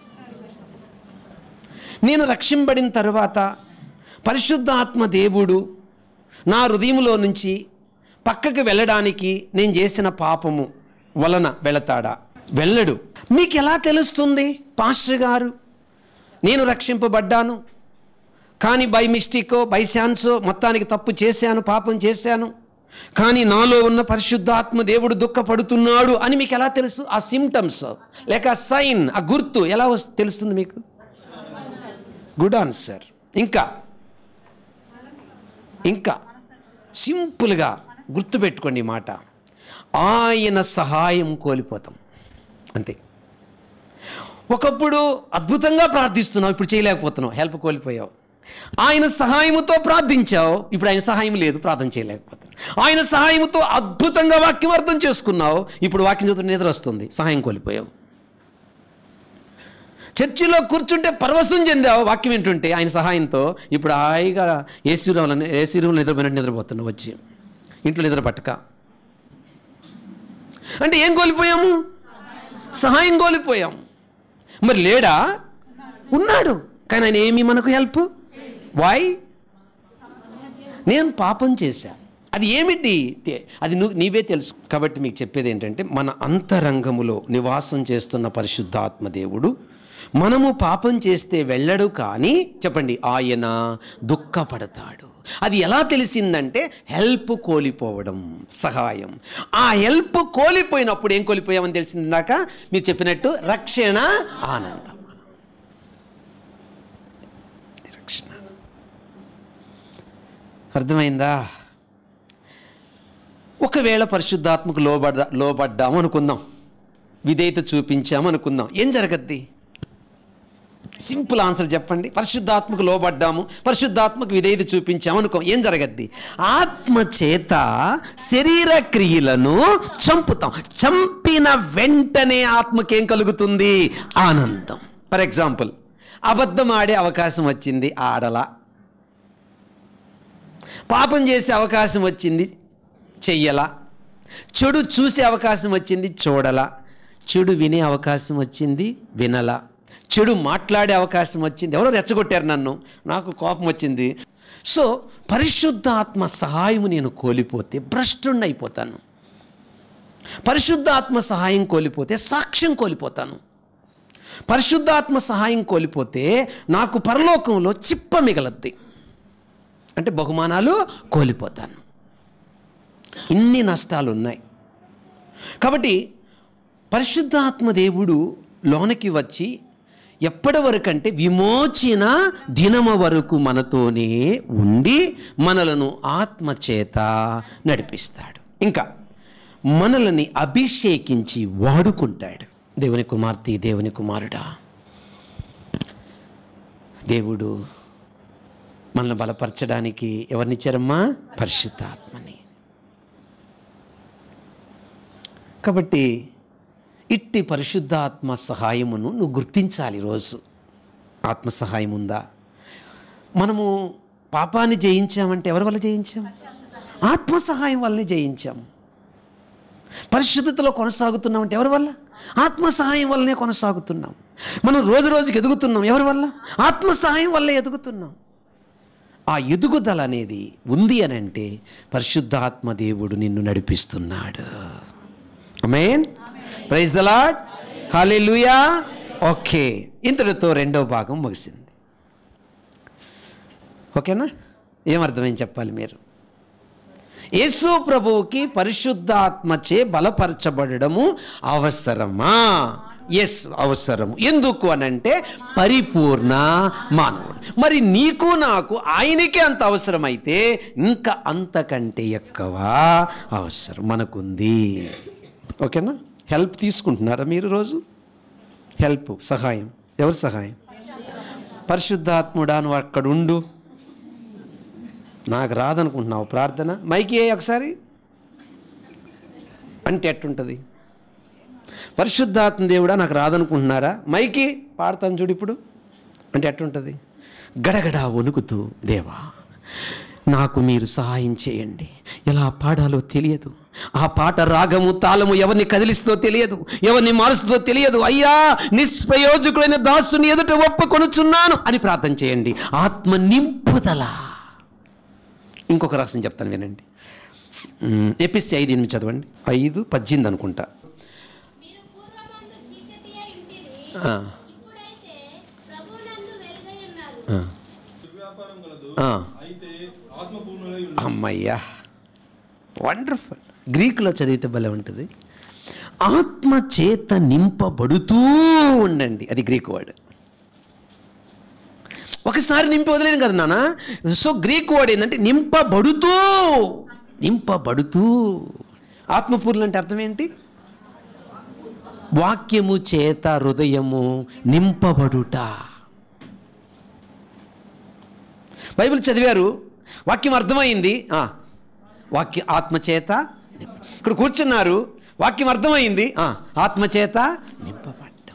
నేను రక్షింపడిన తర్వాత పరిశుద్ధ ఆత్మ దేవుడు నా హృదయంలో నుంచి పక్కకి వెళ్ళడానికి నేను చేసిన పాపము వలన వెళతాడా వెళ్ళడు మీకు ఎలా తెలుస్తుంది పాస్టర్ గారు నేను రక్షింపబడ్డాను కానీ బై మిస్టేకో బై ఛాన్సో మొత్తానికి తప్పు చేశాను పాపం చేశాను కానీ నాలో ఉన్న పరిశుద్ధాత్మ దేవుడు దుఃఖపడుతున్నాడు అని మీకు ఎలా తెలుసు ఆ సిమ్టమ్స్ లేక ఆ సైన్ ఆ గుర్తు ఎలా వస్తు తెలుస్తుంది మీకు గుడ్ ఆన్సర్ ఇంకా ఇంకా సింపుల్గా గుర్తుపెట్టుకోండి ఈ మాట ఆయన సహాయం కోల్పోతాం అంతే ఒకప్పుడు అద్భుతంగా ప్రార్థిస్తున్నావు ఇప్పుడు చేయలేకపోతున్నావు హెల్ప్ కోల్పోయావు ఆయన సహాయముతో ప్రార్థించావు ఇప్పుడు ఆయన సహాయం లేదు ప్రార్థన చేయలేకపోతున్నావు ఆయన సహాయముతో అద్భుతంగా వాక్యం అర్థం చేసుకున్నావు ఇప్పుడు వాక్యం చదువు నిద్ర వస్తుంది సహాయం కోల్పోయావు చర్చిలో కూర్చుంటే పరవశం చెందావు వాక్యం ఏంటుంటే ఆయన సహాయంతో ఇప్పుడు హాయిగా ఏసీ రూమ్లో ఏసీ రూమ్లో నిద్రపోయినట్టు నిద్రపోతున్నావు వచ్చి ఇంట్లో నిద్ర పట్టక అంటే ఏం కోల్పోయాము సహాయం కోల్పోయాం మరి లేడా ఉన్నాడు కానీ ఆయన ఏమి మనకు హెల్ప్ వై నేను పాపం చేశా అది ఏమిటి తె- అది నువ్వు నీవే తెలుసు కాబట్టి మీకు చెప్పేది ఏంటంటే మన అంతరంగములో నివాసం చేస్తున్న పరిశుద్ధాత్మ దేవుడు మనము పాపం చేస్తే వెళ్ళడు కానీ చెప్పండి ఆయన దుఃఖపడతాడు అది ఎలా తెలిసిందంటే హెల్ప్ కోల్పోవడం సహాయం ఆ హెల్ప్ కోల్పోయినప్పుడు ఏం కోల్పోయామని తెలిసింది ఇందాక మీరు చెప్పినట్టు రక్షణ ఆనందం ఇది రక్షణ అర్థమైందా ఒకవేళ పరిశుద్ధాత్మకు లోబడ్డా లోబడ్డాము అనుకుందాం విధేయత చూపించాము అనుకుందాం ఏం జరగద్ది సింపుల్ ఆన్సర్ చెప్పండి పరిశుద్ధాత్మకు లోబడ్డాము పరిశుద్ధాత్మకు విధేయత చూపించాము అనుకో ఏం జరగద్ది ఆత్మ చేత శరీర క్రియలను చంపుతాం చంపిన వెంటనే ఆత్మకేం కలుగుతుంది ఆనందం ఫర్ ఎగ్జాంపుల్ అబద్ధం ఆడే అవకాశం వచ్చింది ఆడలా పాపం చేసే అవకాశం వచ్చింది చెయ్యలా చెడు చూసే అవకాశం వచ్చింది చూడలా చెడు వినే అవకాశం వచ్చింది వినలా చెడు మాట్లాడే అవకాశం వచ్చింది ఎవరో రెచ్చగొట్టారు నన్ను నాకు కోపం వచ్చింది సో పరిశుద్ధాత్మ సహాయము నేను కోల్పోతే భ్రష్టుణ్ణి అయిపోతాను పరిశుద్ధాత్మ సహాయం కోల్పోతే సాక్ష్యం కోల్పోతాను పరిశుద్ధాత్మ సహాయం కోల్పోతే నాకు పరలోకంలో చిప్ప మిగలద్ది అంటే బహుమానాలు కోల్పోతాను ఇన్ని నష్టాలు ఉన్నాయి కాబట్టి పరిశుద్ధాత్మ దేవుడు లోనకి వచ్చి ఎప్పటి వరకు అంటే విమోచన దినమ వరకు మనతోనే ఉండి మనలను ఆత్మ చేత నడిపిస్తాడు ఇంకా మనల్ని అభిషేకించి వాడుకుంటాడు దేవుని కుమార్తె దేవుని కుమారుడా దేవుడు మనల్ని బలపరచడానికి ఎవరినిచ్చారమ్మా పరిశుద్ధాత్మని కాబట్టి ఇట్టి పరిశుద్ధాత్మ సహాయమును నువ్వు గుర్తించాలి రోజు ఆత్మ సహాయం ఉందా మనము పాపాన్ని జయించామంటే ఎవరి వల్ల జయించాం ఆత్మ సహాయం వల్లనే జయించాం పరిశుద్ధతలో కొనసాగుతున్నామంటే ఎవరి వల్ల ఆత్మ సహాయం వల్లనే కొనసాగుతున్నాం మనం రోజు రోజుకి ఎదుగుతున్నాం ఎవరి వల్ల ఆత్మ సహాయం వల్లే ఎదుగుతున్నాం ఆ ఎదుగుదల అనేది ఉంది అని అంటే పరిశుద్ధాత్మ దేవుడు నిన్ను నడిపిస్తున్నాడు అమేన్ ప్రైజ్ ద లాడ్ హాలే ఓకే ఇంతటితో రెండో భాగం ముగిసింది ఓకేనా ఏమర్థమైంది చెప్పాలి మీరు యేసు ప్రభువుకి పరిశుద్ధాత్మచే బలపరచబడము అవసరమా ఎస్ అవసరము ఎందుకు అనంటే పరిపూర్ణ మానవుడు మరి నీకు నాకు ఆయనకే అంత అవసరమైతే ఇంకా అంతకంటే ఎక్కువ అవసరం మనకుంది ఓకేనా హెల్ప్ తీసుకుంటున్నారా మీరు రోజు హెల్ప్ సహాయం ఎవరు సహాయం పరిశుద్ధాత్ముడా నువ్వు అక్కడ ఉండు నాకు రాదనుకుంటున్నావు ప్రార్థన మైకి ఏ ఒకసారి అంటే ఎట్టుంటుంది పరిశుద్ధాత్మ దేవుడా నాకు రాదనుకుంటున్నారా మైకి పాడతాను చూడు ఇప్పుడు అంటే ఎట్టుంటుంది గడగడ వణుకుతూ దేవా నాకు మీరు సహాయం చేయండి ఎలా పాడాలో తెలియదు ఆ పాట రాగము తాళము ఎవరిని కదిలిస్తో తెలియదు ఎవరిని మారుస్తుందో తెలియదు అయ్యా నిష్ప్రయోజకుడైన దాసుని ఎదుట ఒప్పుకొనుచున్నాను అని ప్రార్థన చేయండి ఆత్మ నింపుదల ఇంకొక రహస్యం చెప్తాను వినండి ఎపిసి ఐదు ఎనిమిది చదవండి ఐదు పద్దెనిమిది అనుకుంటా మీరు పూర్వమందు చీకటి అయి ఉంటిరి. ఆ, ఇప్పుడైతే ప్రభువునందు వెలుగై ఉన్నారు ఆ, వ్యాపారం కలదు ఆ. అయితే ఆత్మపూర్ణులై ఉండు అమ్మయ్యా వండర్ఫుల్ గ్రీకులో చదివితే భలే ఉంటుంది ఆత్మ చేత నింపబడుతూ ఉండండి అది గ్రీక్ వర్డ్ ఒకసారి నింపి వదిలేను కదా నాన్న సో గ్రీక్ వర్డ్ ఏంటంటే నింపబడుతూ నింపబడుతూ ఆత్మపూర్ణులు అంటే అర్థం ఏంటి వాక్యము చేత హృదయము నింపబడుట బైబిల్ చదివారు వాక్యం అర్థమైంది ఆ, వాక్య ఆత్మచేత నింప- ఇక్కడ కూర్చున్నారు వాక్యం అర్థమైంది ఆ, ఆత్మచేత నింపబడ్డం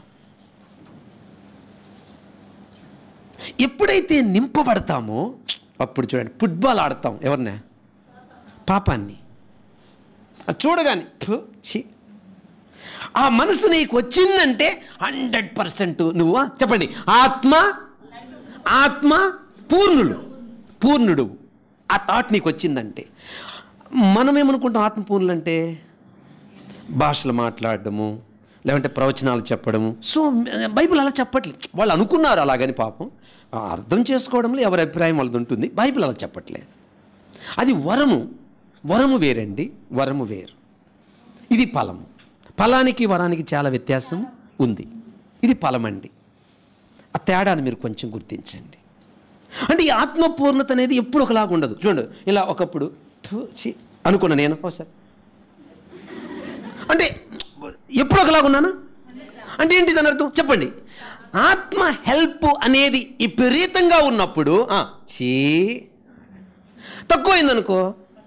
ఎప్పుడైతే నింపబడతామో అప్పుడు చూడండి ఫుట్బాల్ ఆడతాం ఎవరినే పాపాన్ని అది చూడగానే ఫు, ఛీ ఆ మనసు నీకు వచ్చిందంటే హండ్రెడ్ పర్సెంట్ నువ్వు చెప్పండి ఆత్మ ఆత్మ పూర్ణుడు పూర్ణుడు ఆ థాట్ నీకు వచ్చిందంటే మనం ఏమనుకుంటాం ఆత్మ పూర్ణులు అంటే భాషలు మాట్లాడడము లేదంటే ప్రవచనాలు చెప్పడము సో బైబిల్ అలా చెప్పట్లేదు వాళ్ళు అనుకున్నారు అలాగని పాపం ఆ అర్థం చేసుకోవడంలో ఎవరి అభిప్రాయం వాళ్ళది ఉంటుంది బైబిల్ అలా చెప్పట్లేదు అది వరము వరము వేరండి వరము వేరు ఇది ఫలము ఫలానికి వరానికి చాలా వ్యత్యాసం ఉంది ఇది ఫలమండి ఆ తేడాను మీరు కొంచెం గుర్తించండి అంటే ఈ ఆత్మపూర్ణత అనేది ఎప్పుడు ఒకలాగా ఉండదు చూడండి ఇలా ఒకప్పుడు "థు, ఛీ" అనుకున్నా నేను ఒకసారి అంటే ఎప్పుడు ఒకలాగా ఉన్నానా అంటే ఏంటి దాని అర్థం చెప్పండి ఆత్మ హెల్ప్ అనేది విపరీతంగా ఉన్నప్పుడు ఆ, చీ తక్కువైందనుకో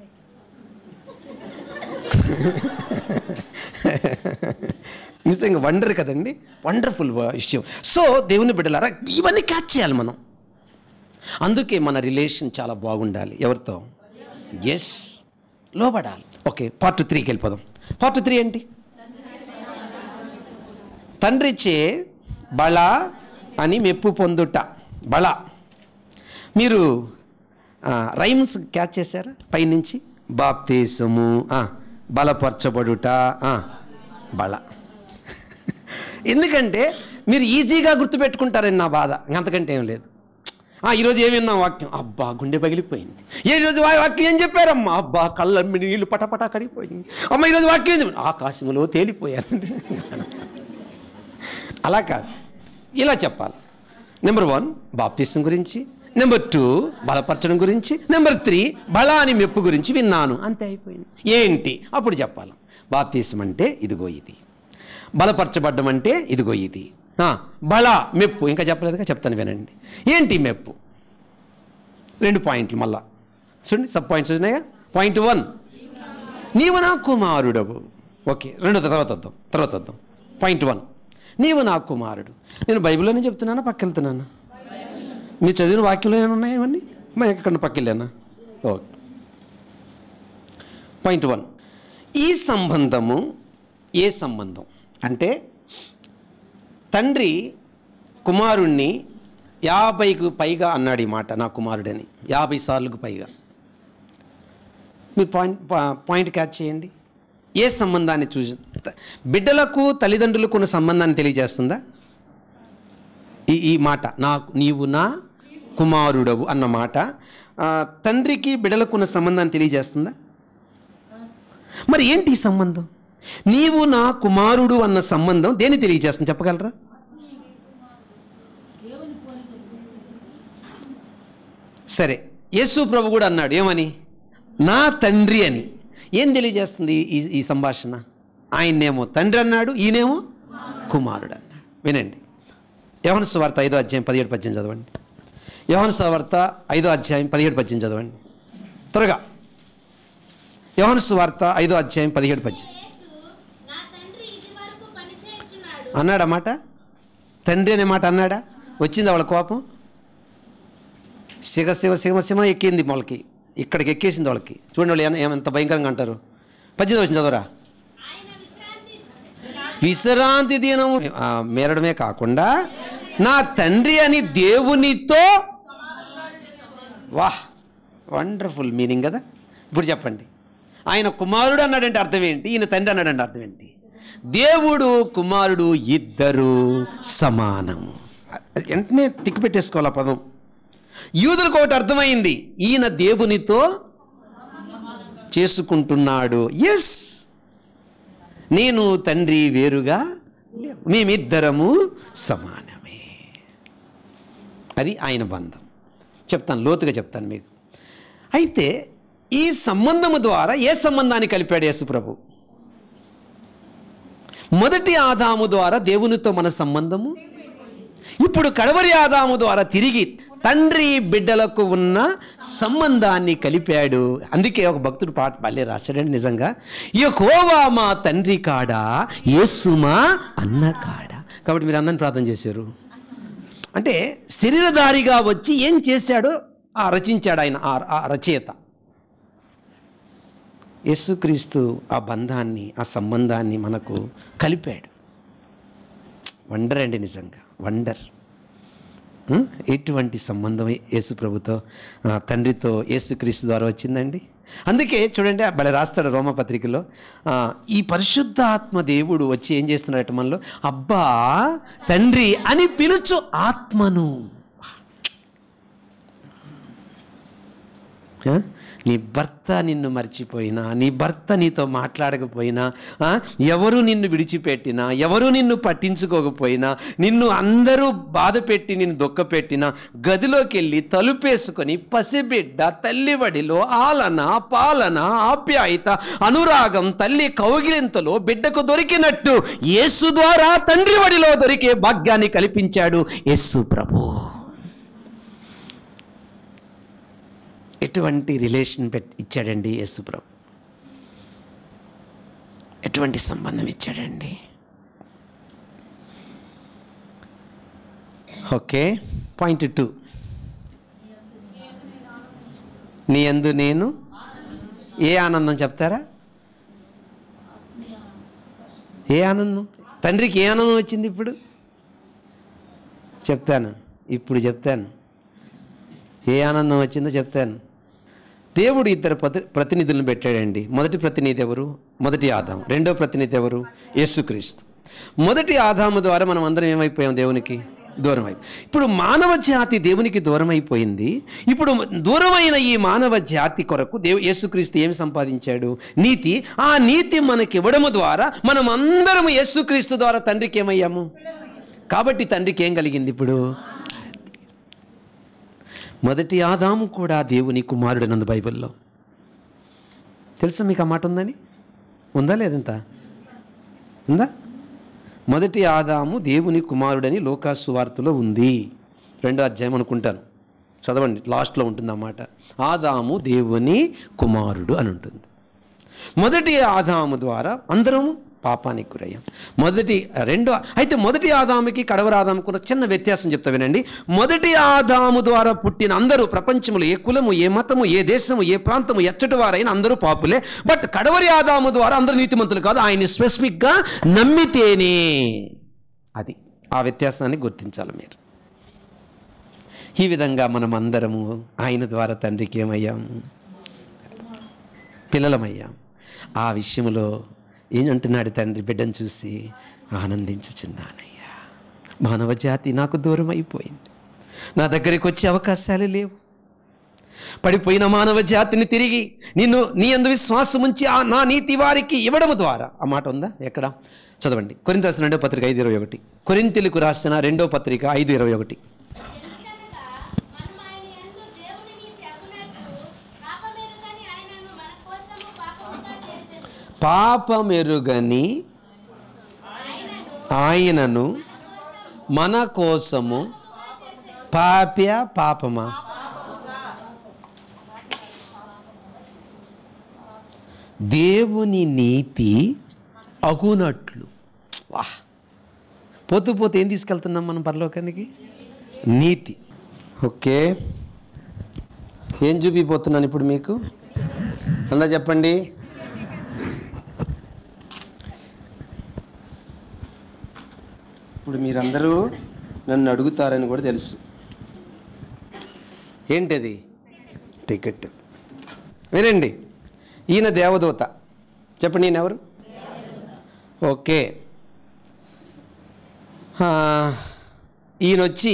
నిజంగా వండర్ కదండి వండర్ఫుల్ విషయం సో దేవుని బిడ్డలారా ఇవన్నీ క్యాచ్ చేయాలి మనం అందుకే మన రిలేషన్ చాలా బాగుండాలి ఎవరితో ఎస్ లోబడాలి ఓకే పార్ట్ త్రీకి వెళ్ళిపోదాం పార్ట్ త్రీ ఏంటి తండ్రిచే బళ అని మెప్పు పొందుట బళ మీరు రైమ్స్ క్యాచ్ చేశారా పైనుంచి బాప్తీసము ఆ, బలపరచబడుట ఆ, బళ ఎందుకంటే మీరు ఈజీగా గుర్తుపెట్టుకుంటారని నా బాధ అంతకంటే ఏం లేదు ఆ, ఈరోజు ఏమి విన్నాం వాక్యం అబ్బా గుండె పగిలిపోయింది ఏ రోజు వా- వాక్యం ఏం చెప్పారమ్మా అబ్బా కళ్ళ నీళ్ళు పటపట కడిగిపోయింది అమ్మ ఈరోజు వాక్యం ఏం చెప్పారు? ఆకాశంలో తేలిపోయాను అలా కాదు ఇలా చెప్పాలి నెంబర్ వన్ బాప్తిసం గురించి నెంబర్ టూ బలపరచడం గురించి నెంబర్ త్రీ బల అని మెప్పు గురించి విన్నాను అంతే అయిపోయింది ఏంటి అప్పుడు చెప్పాలి బాప్తిసం అంటే ఇదిగో ఇది బలపరచబడ్డం అంటే ఇదిగో ఇది ఆ, బల మెప్పు ఇంకా చెప్పలేదుగా చెప్తాను వినండి ఏంటి మెప్పు రెండు పాయింట్లు మళ్ళా చూడండి సబ్ పాయింట్స్ వచ్చినాయిగా పాయింట్ వన్ నీవు నా కుమారుడవు ఓకే రెండో తర్వాత వద్దాం తర్వాత వద్దాం పాయింట్ వన్ నీవు నా కుమారుడు నేను బైబిల్లోనే చెప్తున్నానా పక్కెళ్తున్నానా మీరు చదివిన వాక్యంలో ఏమైనా ఉన్నాయా ఇవన్నీ మా ఎక్కడ పక్కెళ్ళానా ఓకే పాయింట్ వన్ ఈ సంబంధము ఏ సంబంధం అంటే తండ్రి కుమారుణ్ణి యాభైకు పైగా అన్నాడు ఈ మాట నా కుమారుడని యాభై సార్లకు పైగా మీరు పాయింట్ పా- పాయింట్ క్యాచ్ చేయండి ఏ సంబంధాన్ని చూసి బిడ్డలకు తల్లిదండ్రులకు ఉన్న సంబంధాన్ని తెలియజేస్తుందా ఈ ఈ మాట నా నీవు నా కుమారుడవు అన్న మాట ఆ, తండ్రికి బిడలకున్న సంబంధాన్ని తెలియజేస్తుందా మరి ఏంటి ఈ సంబంధం నీవు నా కుమారుడు అన్న సంబంధం దేని తెలియజేస్తుంది చెప్పగలరా సరే యేసు ప్రభు కూడా అన్నాడు ఏమని నా తండ్రి అని ఏం తెలియజేస్తుంది ఈ ఈ సంభాషణ ఆయన్నేమో తండ్రి అన్నాడు ఈయనేమో కుమారుడు అన్నాడు వినండి యోహన సువార్త ఐదో అధ్యాయం పదిహేడు పద్దెనిమిది చదవండి యోహన సువార్త ఐదో అధ్యాయం పదిహేడు పద్దెనిమిది చదవండి త్వరగా యోహన సువార్త ఐదో అధ్యాయం పదిహేడు పద్దెనిమిది యేసు నా తండ్రి ఇది వరకు పనిచేయుచున్నాడు అన్నాడా మాట తండ్రి అనే మాట అన్నాడా వచ్చింది వాళ్ళ కోపం సిగ శివ సిగమ సిమ ఎక్కింది వాళ్ళకి ఇక్కడికి ఎక్కేసింది వాళ్ళకి చూడండి వాళ్ళు ఏమ- ఏమంత భయంకరంగా అంటారు పద్దెనిమిది వచ్చింది చదవరా ఆయన విశ్రాంతి విశ్రాంతి దినం ఆ, మేరడమే కాకుండా నా తండ్రి అని దేవునితో వాహ్ వండర్ఫుల్ మీనింగ్ కదా ఇప్పుడు చెప్పండి ఆయన కుమారుడు అన్నాడంటే అర్థం ఏంటి ఈయన తండ్రి అన్నాడంటే అర్థం ఏంటి దేవుడు కుమారుడు ఇద్దరు సమానం అది వెంటనే టిక్ పెట్టేసుకోవాలి ఆ పదం యూదులకు ఒకటి అర్థమైంది ఈయన దేవునితో చేసుకుంటున్నాడు ఎస్ నేను తండ్రి వేరుగా లేవు. మేమిద్దరము సమానమే అది ఆయన బంధం చెప్తాను లోతుగా చెప్తాను మీకు అయితే ఈ సంబంధము ద్వారా ఏ సంబంధాన్ని కలిపాడు యేసు ప్రభు మొదటి ఆదాము ద్వారా దేవునితో మన సంబంధము ఇప్పుడు కడవరి ఆదాము ద్వారా తిరిగి తండ్రి బిడ్డలకు ఉన్న సంబంధాన్ని కలిపాడు అందుకే ఒక భక్తుడు పాట భలే రాశాడండి నిజంగా యెహోవా మా తండ్రి కాడా యేసు మా అన్న కాడా కాబట్టి మీరు అందరిని ప్రార్థన చేశారు అంటే శరీరధారిగా వచ్చి ఏం చేశాడో ఆ రచించాడు ఆయన ఆ ఆ రచయిత యేసుక్రీస్తు ఆ బంధాన్ని ఆ సంబంధాన్ని మనకు కలిపాడు వండర్ అండి నిజంగా వండర్ ఉం? ఎటువంటి సంబంధం యేసు ప్రభుతో ఆ, తండ్రితో యేసుక్రీస్తు ద్వారా వచ్చిందండి అందుకే చూడండి భలే రాస్తాడు రోమపత్రికలో ఆ, ఈ పరిశుద్ధ ఆత్మ దేవుడు వచ్చి ఏం చేస్తున్నాడట మనలో అబ్బా తండ్రి అని పిలుచు ఆత్మను ఆ? నీ భర్త నిన్ను మర్చిపోయినా నీ భర్త నీతో మాట్లాడకపోయినా ఆ? ఎవరు నిన్ను విడిచిపెట్టినా ఎవరు నిన్ను పట్టించుకోకపోయినా నిన్ను అందరూ బాధ పెట్టి నిన్ను దుఃఖపెట్టినా గదిలోకి వెళ్ళి తలుపేసుకొని పసిబిడ్డ తల్లివడిలో ఆలన పాలన ఆప్యాయత అనురాగం తల్లి కౌగిలింతలో బిడ్డకు దొరికినట్టు యేసు ద్వారా తండ్రి వడిలో దొరికే భాగ్యాన్ని కల్పించాడు యేసు ప్రభు ఎటువంటి రిలేషన్ పెట్ ఇచ్చాడండి యేసుప్రభు ఎటువంటి సంబంధం ఇచ్చాడండి ఓకే పాయింట్ టూ నీ అందు నేను ఏ ఆనందం చెప్తారా ఏ ఆనందం తండ్రికి ఏ ఆనందం వచ్చింది ఇప్పుడు చెప్తాను ఇప్పుడు చెప్తాను ఏ ఆనందం వచ్చిందో చెప్తాను దేవుడు ఇద్దరు ప్రతి ప్రతినిధులను పెట్టాడండి మొదటి ప్రతినిధి ఎవరు మొదటి ఆదాం రెండో ప్రతినిధి ఎవరు యేసుక్రీస్తు మొదటి ఆదాము ద్వారా మనం అందరం ఏమైపోయాం దేవునికి దూరం అయిపోయి ఇప్పుడు మానవ జాతి దేవునికి దూరం అయిపోయింది ఇప్పుడు దూరమైన ఈ మానవ జాతి కొరకు దేవు యేసుక్రీస్తు ఏమి సంపాదించాడు నీతి ఆ నీతి మనకి ఇవ్వడము ద్వారా మనం అందరం యేసుక్రీస్తు ద్వారా తండ్రికి ఏమయ్యాము కాబట్టి తండ్రికి ఏం కలిగింది ఇప్పుడు మొదటి ఆదాము కూడా దేవుని కుమారుడు నందు బైబిల్లో తెలుసా మీకు ఆ మాట ఉందని ఉందా లేదంత ఉందా మొదటి ఆదాము దేవుని కుమారుడని లోకాసు వార్తలో ఉంది రెండో అధ్యాయం అనుకుంటాను చదవండి లాస్ట్లో ఉంటుంది అన్నమాట ఆదాము దేవుని కుమారుడు అని ఉంటుంది మొదటి ఆదాము ద్వారా అందరం పాపానికి గురయ్యాం మొదటి రెండో అయితే మొదటి ఆదాముకి కడవర ఆదాముకు కూడా చిన్న వ్యత్యాసం చెప్తా వినండి మొదటి ఆదాము ద్వారా పుట్టిన అందరూ ప్రపంచంలో ఏ కులము ఏ మతము ఏ దేశము ఏ ప్రాంతము ఎచ్చటి వారైనా అందరూ పాపులే బట్ కడవరి ఆదాము ద్వారా అందరూ నీతిమంతులు కాదు ఆయన్ని స్పెసిఫిక్గా నమ్మితేనే అది ఆ వ్యత్యాసాన్ని గుర్తించాలి మీరు ఈ విధంగా మనం అందరము ఆయన ద్వారా తండ్రికి ఏమయ్యాము పిల్లలమయ్యాం ఆ విషయంలో ఏం అంటున్నాడు తండ్రి బిడ్డను చూసి ఆనందించుచున్నానయ్యా మానవ జాతి నాకు దూరం అయిపోయింది నా దగ్గరికి వచ్చే అవకాశాలు లేవు పడిపోయిన మానవ జాతిని తిరిగి నిన్ను నీ అందు విశ్వాసం ఉంచి ఆ నా నీతి వారికి ఇవ్వడం ద్వారా ఆ మాట ఉందా ఎక్కడ చదవండి కొరింత రాసిన రెండో పత్రిక ఐదు ఇరవై ఒకటి కొరింతలకు రాసిన రెండో పత్రిక ఐదు ఇరవై ఒకటి ఎందుకనగా మనం ఆయన యందు దేవుని నీతి అగునట్లు పాపమెరుగని ఆయనను మన కోసము పాపముగా చేసెను. పాపమెరుగని ఆయనను మన కోసము పాప్య పాపమా దేవుని నీతి అగునట్లు వాహ్ పోతూ పోతే ఏం తీసుకెళ్తున్నాం మనం పరలోకానికి నీతి ఓకే ఏం చూపిపోతున్నాను ఇప్పుడు మీకు అలా చెప్పండి ఇప్పుడు మీరందరూ నన్ను అడుగుతారని కూడా తెలుసు ఏంటది టికెట్ వినండి ఈయన దేవదూత చెప్పండి ఈయన ఎవరు ఓకే ఆ, ఈయన వచ్చి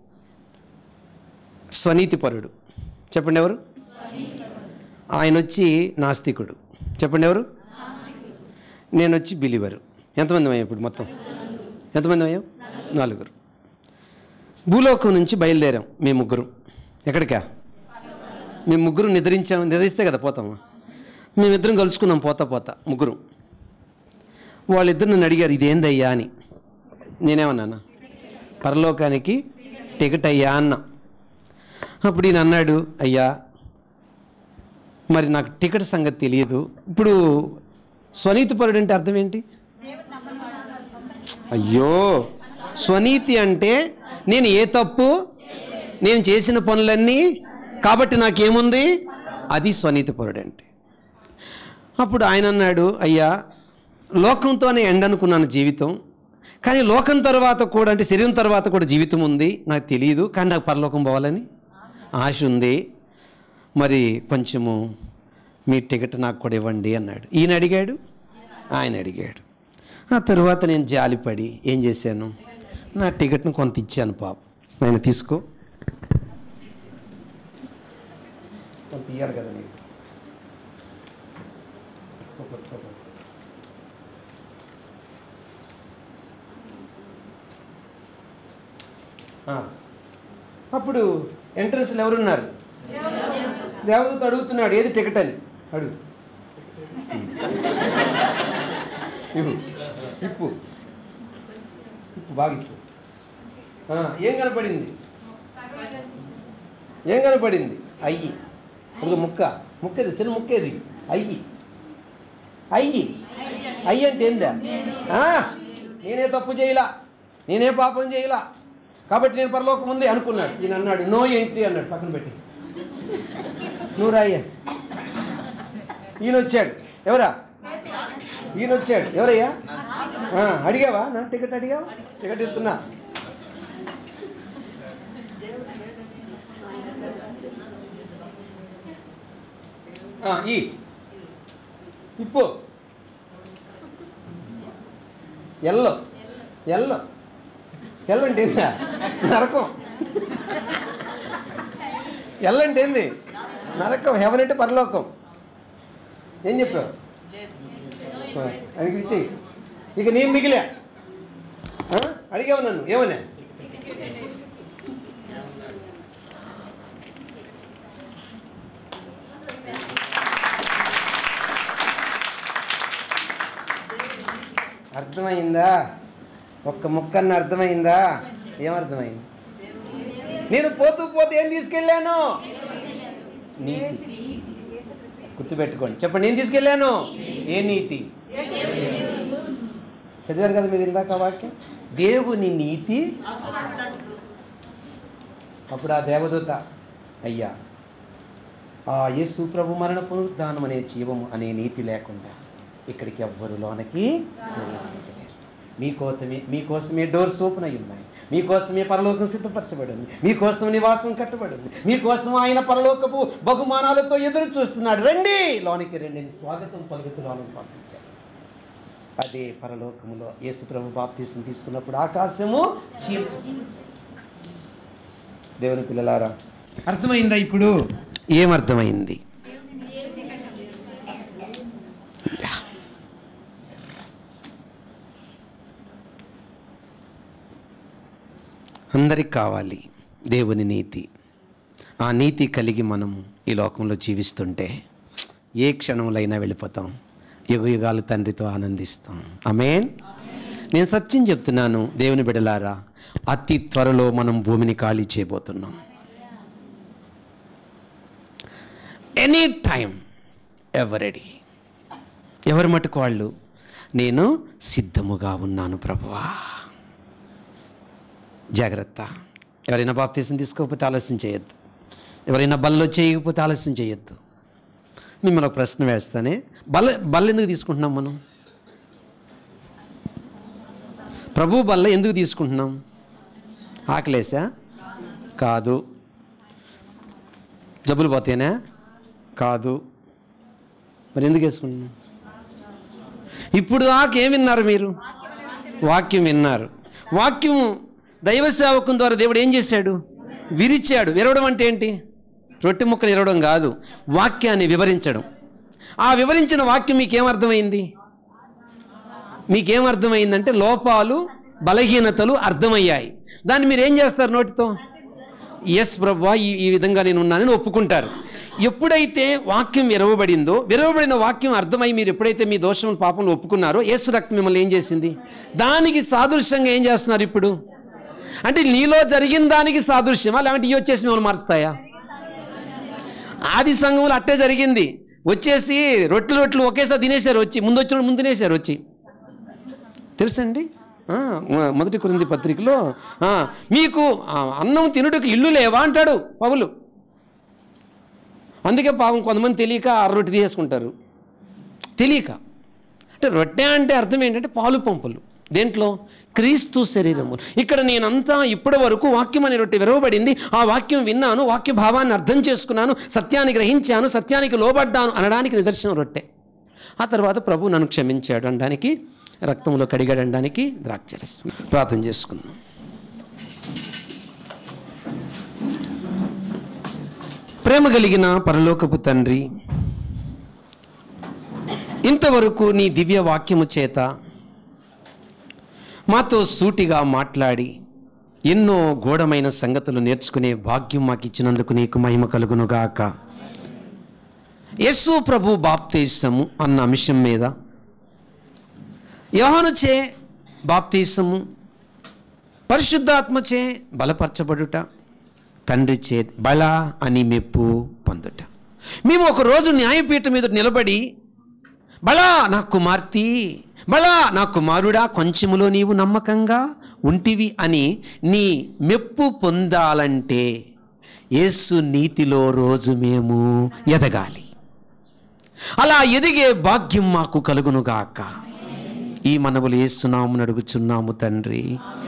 స్వనీతిపరుడు చెప్పండి ఎవరు ఆయన వచ్చి నాస్తికుడు చెప్పండి ఎవరు నేను వచ్చి బిలివరు ఎంతమంది అయ్యాం ఇప్పుడు మొత్తం ఎంతమంది అయ్యాం నలుగురు భూలోకం నుంచి బయలుదేరాం మేము ముగ్గురు ఎక్కడికా మేము ముగ్గురు నిద్రించాం నిద్రిస్తే కదా పోతామా మేమిద్దరం కలుసుకున్నాం పోతా పోతా ముగ్గురు వాళ్ళిద్దరు నన్ను అడిగారు ఇదేందయ్యా అని నేనేమన్నాను పరలోకానికి టికెట్ అయ్యా అన్నా అప్పుడు ఈయన అన్నాడు అయ్యా మరి నాకు టికెట్ సంగతి తెలియదు ఇప్పుడు స్వనీతిపరుడు అంటే అర్థం ఏంటి అయ్యో స్వనీతి అంటే నేను ఏ తప్పు నేను చేసిన పనులన్నీ కాబట్టి నాకేముంది అది స్వనీతిపరుడు అంటే అప్పుడు ఆయన అన్నాడు అయ్యా లోకంతోనే ఎండ్ అనుకున్నాను జీవితం కానీ లోకం తర్వాత కూడా అంటే శరీరం తర్వాత కూడా జీవితం ఉంది నాకు తెలియదు కానీ నాకు పరలోకం పోవాలని ఆశ ఉంది మరి కొంచెము మీ టికెట్ నాకు కూడా ఇవ్వండి అన్నాడు ఈయన అడిగాడు ఆయన అడిగాడు ఆ తర్వాత నేను జాలిపడి ఏం చేశాను నా టికెట్ను కొంత ఇచ్చాను పాప నేను తీసుకో కొంత ఇయ్యాలి కదా నీకు ఆ. అప్పుడు ఎంట్రన్స్లో ఎవరున్నారు దేవదూత అడుగుతున్నాడు ఏది టికెట్ అని అడుగు ఇవ్వు. ఇప్పు ఇప్పు బాగా ఇప్పు ఆ, ఏం కనపడింది ఏం కనపడింది అయ్యి ఒక ముక్క ముక్కేది చిన్న ముక్కేది అయ్యి అయ్యి అయ్యి అంటే ఏందా ఆ, నేనే తప్పు చేయలా నేనే పాపం చేయలా కాబట్టి నేను పరలోకం ఉంది అనుకున్నాడు ఈయన అన్నాడు నో ఎంట్రీ అన్నాడు పక్కన పెట్టి నువ్వు రాయ్యా ఈయన వచ్చాడు ఎవరా ఈయన వచ్చాడు ఎవరయ్యా ఆ, అడిగావా నా టికెట్ అడిగావా టికెట్ ఇస్తున్నా ఆ, ఈ ఇప్పు ఎల్లో ఎల్లో ఎల్ అంటే ఏందా నరకం ఎల్ అంటే ఏంది నరకం హెవెన్ అంటే పరలోకం ఏం చెప్పావు అడిగి ఇచ్చేయి ఇక నేను మిగిలా ఆ? అడిగావు నన్ను ఏమన్నా అర్థమైందా ఒక్క ముక్కన్న అర్థమైందా ఏమర్థమైంది నేను పోతూ పోతే ఏం తీసుకెళ్ళాను నీతి గుర్తుపెట్టుకోండి చెప్పండి ఏం తీసుకెళ్ళాను ఏ నీతి చదివారు కదా మీరు ఇందాక ఆ వాక్యం దేవుని నీతి అప్పుడు ఆ దేవదూత అయ్యా ఆ యేసు ప్రభు మరణ పునరుద్ధానం అనే జీవము అనే నీతి లేకుండా ఇక్కడికి ఎవ్వరు లోనకి ప్రవేశించలేరు మీకోసమే మీకోసమే డోర్స్ ఓపెన్ అయి ఉన్నాయి మీకోసమే పరలోకం సిద్ధపరచబడి ఉంది మీకోసం నివాసం కట్టబడి ఉంది మీకోసం ఆయన పరలోకపు బహుమానాలతో ఎదురు చూస్తున్నాడు రండి లోనికి రండి అని స్వాగతం పలుకుతూ లోనికి పంపించాడు అదే పరలోకములో యేసు ప్రభు బాప్తీసం తీసుకున్నప్పుడు ఆకాశము చీల్చు దేవుని పిల్లలారా అర్థమైందా ఇప్పుడు ఏమర్థమైంది అందరికి కావాలి దేవుని నీతి ఆ నీతి కలిగి మనం ఈ లోకంలో జీవిస్తుంటే ఏ క్షణంలో వెళ్ళిపోతాం యుగ యుగాలు తండ్రితో ఆనందిస్తాం అమేన్ నేను సత్యం చెప్తున్నాను దేవుని బిడలారా అతి త్వరలో మనం భూమిని ఖాళీ చేయబోతున్నాం ఎనీ టైం ఎవరెడీ ఎవరి మటుకు వాళ్ళు నేను సిద్ధముగా ఉన్నాను ప్రభువా జాగ్రత్త ఎవరైనా బాప్తీసం తీసుకోకపోతే ఆలస్యం చేయొద్దు ఎవరైనా బల్లో చేయకపోతే ఆలస్యం చేయొద్దు మిమ్మల్ని ఒక ప్రశ్న వేస్తానే బల్ల బల్ల ఎందుకు తీసుకుంటున్నాం మనం ప్రభు బల్ల ఎందుకు తీసుకుంటున్నాం ఆకలేసా కాదు జబ్బులు పోతేనా కాదు మరి ఎందుకు వేసుకుంటున్నాం ఇప్పుడు దాకా ఏం విన్నారు మీరు వాక్యం విన్నారు వాక్యం దైవ సేవకం ద్వారా దేవుడు ఏం చేశాడు విరిచాడు విరవడం అంటే ఏంటి రొట్టె ముక్కలు విరవడం కాదు వాక్యాన్ని వివరించడం ఆ వివరించిన వాక్యం మీకేమర్థమైంది మీకేమర్థమైందంటే లోపాలు బలహీనతలు అర్థమయ్యాయి దాన్ని మీరు ఏం చేస్తారు నోటితో ఎస్ ప్రభా ఈ ఈ విధంగా నేను ఉన్నానని ఒప్పుకుంటారు ఎప్పుడైతే వాక్యం విరవబడిందో విరవబడిన వాక్యం అర్థమై మీరు ఎప్పుడైతే మీ దోషం పాపంలో ఒప్పుకున్నారో యేసు రక్తం మిమ్మల్ని ఏం చేసింది దానికి సాదృశ్యంగా ఏం చేస్తున్నారు ఇప్పుడు అంటే నీలో జరిగిన దానికి సాదృశ్యమా లేదంటే ఇవి వచ్చేసి మిమ్మల్ని మారుస్తాయా ఆది సంఘంలో అట్టే జరిగింది వచ్చేసి రొట్టెలు రొట్టెలు ఒకేసారి తినేశారు వచ్చి ముందు వచ్చిన ముందు తినేశారు వచ్చి తెలుసండి ఆ, మొ- మొదటి కొరింది పత్రికలో ఆ, మీకు ఆ, అన్నం తినుటకు ఇల్లు లేవా అంటాడు పౌలు అందుకే పాపం కొంతమంది తెలియక ఆ రొట్టె తీసేసుకుంటారు తెలియక అంటే రొట్టె అంటే అర్థం ఏంటంటే పాలు పంపులు దేంట్లో క్రీస్తు శరీరము ఇక్కడ నేనంతా ఇప్పటి వరకు వాక్యం అనే రొట్టె విరవబడింది ఆ వాక్యం విన్నాను వాక్య భావాన్ని అర్థం చేసుకున్నాను సత్యాన్ని గ్రహించాను సత్యానికి లోబడ్డాను అనడానికి నిదర్శనం రొట్టె ఆ తర్వాత ప్రభు నన్ను క్షమించాడు అనడానికి రక్తంలో కడిగాడు అనడానికి ద్రాక్షరసం ప్రార్థన చేసుకుందాం ప్రేమ కలిగిన పరలోకపు తండ్రి ఇంతవరకు నీ దివ్య వాక్యము చేత మాతో సూటిగా మాట్లాడి ఎన్నో గూఢమైన సంగతులు నేర్చుకునే భాగ్యం మాకు ఇచ్చినందుకు నీకు మహిమ కలుగునుగాక యేసు ప్రభు బాప్తీసము అన్న అంశం మీద యోహానుచే బాప్తీసము పరిశుద్ధాత్మచే బలపరచబడుట తండ్రి చే బల అని మెప్పు పొందుట మేము ఒకరోజు న్యాయపీఠం మీద నిలబడి బలా నా కుమార్తె బలా నా కుమారుడా కొంచెములో నీవు నమ్మకంగా ఉంటివి అని నీ మెప్పు పొందాలంటే యేసు నీతిలో రోజు మేము ఎదగాలి అలా ఎదిగే భాగ్యం మాకు కలుగునుగాక ఈ మనవులు ఏస్తున్నాము అడుగుచున్నాము తండ్రి